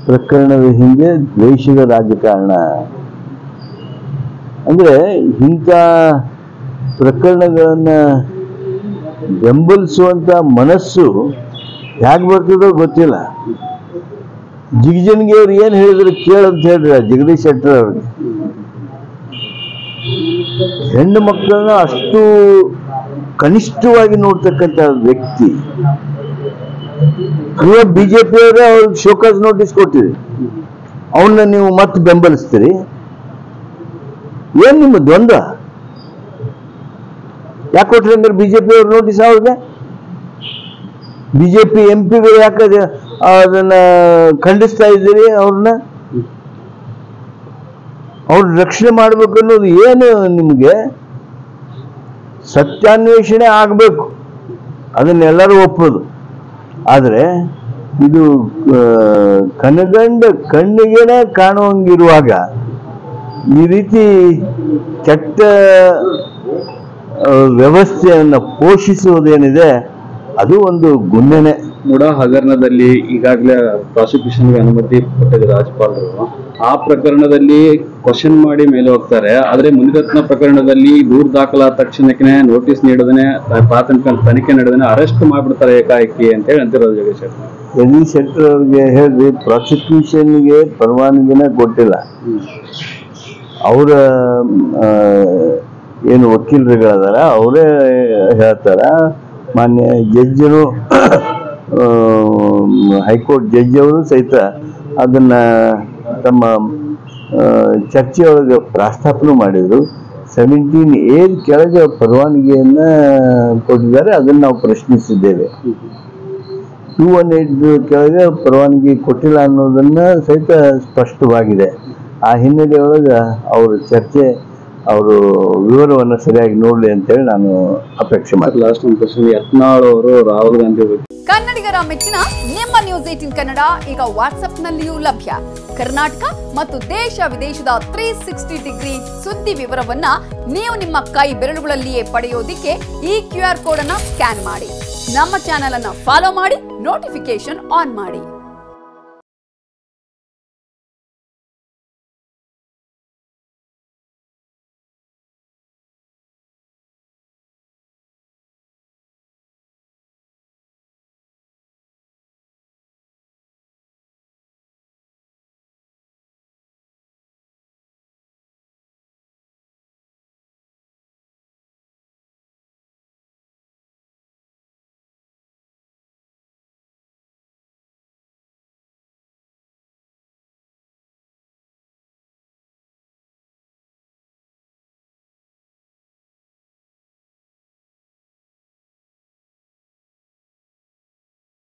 ಪ್ರಕರಣದ ಹಿಂದೆ ದ್ವೇಷದ ರಾಜಕಾರಣ ಅಂದ್ರೆ ಇಂಥ ಪ್ರಕರಣಗಳನ್ನ ಬೆಂಬಲಿಸುವಂತ ಮನಸ್ಸು ಹೇಗೆ ಬರ್ತದೋ ಗೊತ್ತಿಲ್ಲ ಜಿಗಜನ್ಗೆ ಅವ್ರು ಏನು ಹೇಳಿದ್ರು ಕೇಳಂತ ಹೇಳ್ರಿ ಆ ಜಗದೀಶ್ ಶೆಟ್ಟರ್ ಅವ್ರಿಗೆ ಹೆಣ್ಣು ಮಕ್ಕಳನ್ನ ಅಷ್ಟು ಕನಿಷ್ಠವಾಗಿ ನೋಡ್ತಕ್ಕಂಥ ವ್ಯಕ್ತಿ ಇವಾಗ ಬಿಜೆಪಿ ಅವರೇ ಅವ್ರಿಗೆ ಶೋಕಾಸ್ ನೋಟಿಸ್ ಕೊಟ್ಟಿರಿ ಅವನ್ನ ನೀವು ಮತ್ತೆ ಬೆಂಬಲಿಸ್ತೀರಿ ಏನ್ ನಿಮ್ಮ ದ್ವಂದ್ವ ಯಾಕೆ ಕೊಟ್ರಿ ಅಂದ್ರೆ ಬಿಜೆಪಿ ಅವ್ರು ನೋಟಿಸ್ ಅವ್ರಿಗೆ ಬಿಜೆಪಿ ಎಂ ಪಿಗಳು ಯಾಕೆ ಅದ- ಅದನ್ನ ಖಂಡಿಸ್ತಾ ಇದ್ದೀರಿ ಅವ್ರನ್ನ ಅವ್ರ ರಕ್ಷಣೆ ಮಾಡ್ಬೇಕು ಅನ್ನೋದು ಏನು ನಿಮಗೆ ಸತ್ಯಾನ್ವೇಷಣೆ ಆಗಬೇಕು ಅದನ್ನೆಲ್ಲರೂ ಒಪ್ಪೋದು ಆದರೆ ಇದು ಆ, ಕನಗಂಡ ಕಣ್ಣಿಗೆನೆ ಕಾಣುವಂಗಿರುವಾಗ ಈ ರೀತಿ ಕೆಟ್ಟ ಆ, ವ್ಯವಸ್ಥೆಯನ್ನು ಪೋಷಿಸುವುದೇನಿದೆ ಅದು ಒಂದು ಗುನ್ನೆನೆ ಮುಡಾ ಹಗರಣದಲ್ಲಿ ಈಗಾಗಲೇ ಪ್ರಾಸಿಕ್ಯೂಷನ್ಗೆ ಅನುಮತಿ ಕೊಟ್ಟಿದೆ ರಾಜ್ಯಪಾಲರು ಆ ಪ್ರಕರಣದಲ್ಲಿ ಕ್ವಶನ್ ಮಾಡಿ ಮೇಲೆ ಹೋಗ್ತಾರೆ ಆದ್ರೆ ಮುನಿರತ್ನ ಪ್ರಕರಣದಲ್ಲಿ ದೂರು ದಾಖಲಾದ ತಕ್ಷಣಕ್ಕೆ ನೋಟಿಸ್ ನೀಡದೇನೆ ಪ್ರಾಥಮಿಕ ತನಿಖೆ ನಡೆದೇನೆ ಅರೆಸ್ಟ್ ಮಾಡ್ಬಿಡ್ತಾರೆ ಏಕಾಏಕಿ ಅಂತ ಹೇಳಿ ಅಂತಿರೋದು ಜಗದೀಶ್ ಶೆಟ್ಟರ್. ಜಗದೀಶ್ ಶೆಟ್ಟರ್ ಅವ್ರಿಗೆ ಹೇಳ್ರಿ ಪ್ರಾಸಿಕ್ಯೂಷನ್ಗೆ ಪರವಾನಗಿನ ಕೊಟ್ಟಿಲ್ಲ ಅವರ ಏನು ವಕೀಲರುಗಳದಾರ ಅವರೇ ಹೇಳ್ತಾರ ಮಾನ್ಯ ಜಡ್ಜರು ಹೈಕೋರ್ಟ್ ಜಡ್ಜ್ ಅವರು ಸಹಿತ ಅದನ್ನ ತಮ್ಮ ಆ, ಚರ್ಚೆಯೊಳಗೆ ಪ್ರಸ್ತಾಪನೆ ಮಾಡಿದ್ರು ಸೆವೆಂಟೀನ್ ಏಜ್ ಕೆಳಗೆ ಪರವಾನಗಿಯನ್ನ ಕೊಟ್ಟಿದ್ದಾರೆ ಅದನ್ನು ನಾವು ಪ್ರಶ್ನಿಸಿದ್ದೇವೆ ಟೂ ಒನ್ ಏಟ್ ಕೆಳಗೆ ಪರವಾನಗಿ ಕೊಟ್ಟಿಲ್ಲ ಅನ್ನೋದನ್ನ ಸಹಿತ ಸ್ಪಷ್ಟವಾಗಿದೆ ಆ ಹಿನ್ನೆಲೆಯೊಳಗೆ ಅವರು ಚರ್ಚೆ ಅವರು ವಿವರವನ್ನು ಸರಿಯಾಗಿ ನೋಡಲಿ ಅಂತೇಳಿ ನಾನು ಅಪೇಕ್ಷೆ ಮಾಡ್ತೀನಿ ಲಾಸ್ಟ್ ಒಂದು ಕ್ವಶನ್ ಯತ್ನಾಳ್ ಅವರು ರಾಹುಲ್ ಗಾಂಧಿ ಬಗ್ಗೆ ಕನ್ನಡಿಗರ ಮೆಚ್ಚಿನ ನಿಮ್ಮ ನ್ಯೂಸ್ ಏಟಿನ್ ಕನ್ನಡ ಈಗ ವಾಟ್ಸ್ಆಪ್ನಲ್ಲಿಯೂ ಲಭ್ಯ ಕರ್ನಾಟಕ ಮತ್ತು ದೇಶ ವಿದೇಶದ ತ್ರೀ ಸಿಕ್ಸ್ಟಿ ಡಿಗ್ರಿ ಸುದ್ದಿ ವಿವರವನ್ನ ನೀವು ನಿಮ್ಮ ಕೈ ಬೆರಳುಗಳಲ್ಲಿಯೇ ಪಡೆಯೋದಿಕ್ಕೆ ಈ ಕ್ಯೂ ಆರ್ ಕೋಡ್ ಅನ್ನ ಸ್ಕ್ಯಾನ್ ಮಾಡಿ ನಮ್ಮ ಚಾನೆಲ್ ಅನ್ನ ಫಾಲೋ ಮಾಡಿ ನೋಟಿಫಿಕೇಶನ್ ಆನ್ ಮಾಡಿ